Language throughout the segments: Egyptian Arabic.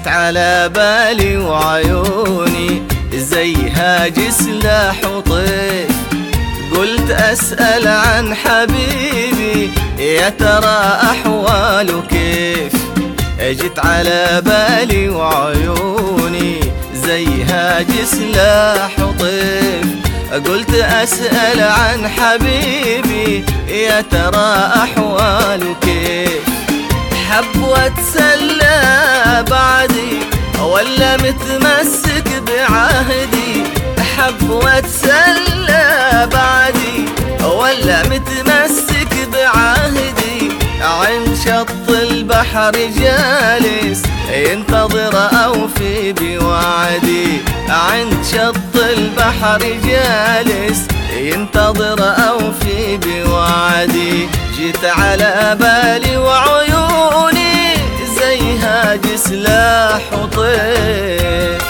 جيت على بالي وعيوني زي هاجس لاح وطيف قلت أسأل عن حبيبي يا ترى أحواله كيف جيت على بالي وعيوني زي هاجس لاح وطيف قلت أسأل عن حبيبي يا ترى أحواله كيف حب واتسلى بعدي ولا متمسك بعهدي حب واتسلى بعدي ولا متمسك بعهدي عند شط البحر جالس ينتظر أوفي بوعدي عند شط البحر جالس ينتظر أوفي بوعدي جيت على بالي وعيوني زي هاجس لاح وطيف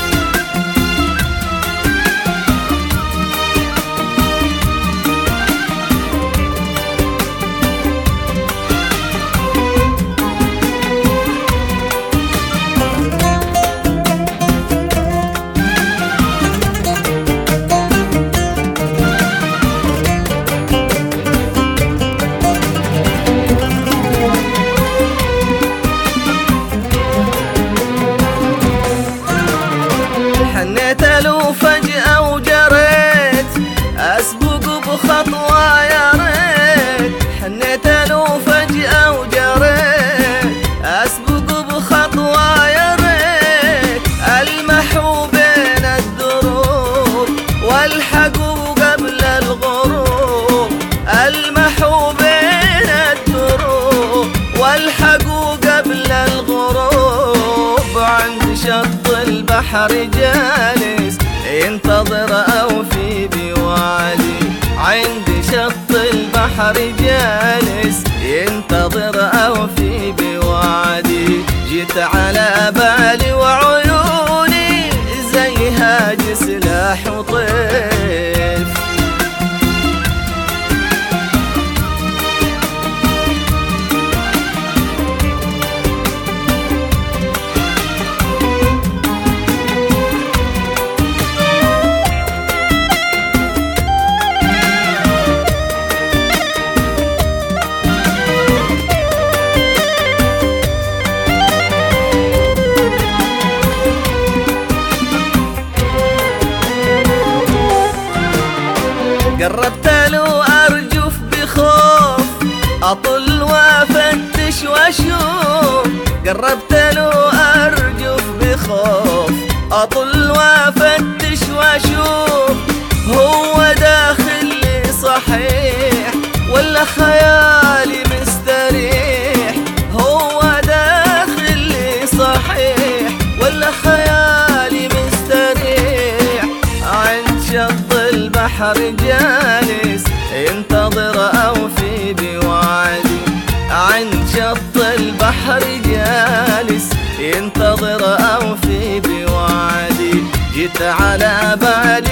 حنيت له فجأة وجريت أسبق بخطوة يا ريت حنيت له فجأة وجريت أسبق بخطوة يا ريت ألمحوا بين الدروب والحقوا قبل الغروب ألمحوا بين الدروب والحقوا قبل الغروب عند شط البحر جالس ينتظر أوفي بوعدي عند شط البحر جالس ينتظر أوفي بوعدي جيت على بالي وعيوني زي هاجس لاح وطيف قربت له أرجف بخوف أطل وأفتش وأشوف قربت له أرجف بخوف أطل وأفتش وأشوف هو داخل لي صحيح ولا خيالي مستريح هو داخل لي صحيح ولا خيالي مستريح عند شط البحر جالس ينتظر أوفي بوعدي عند شط البحر جالس ينتظر أوفي بوعدي جيت على بالي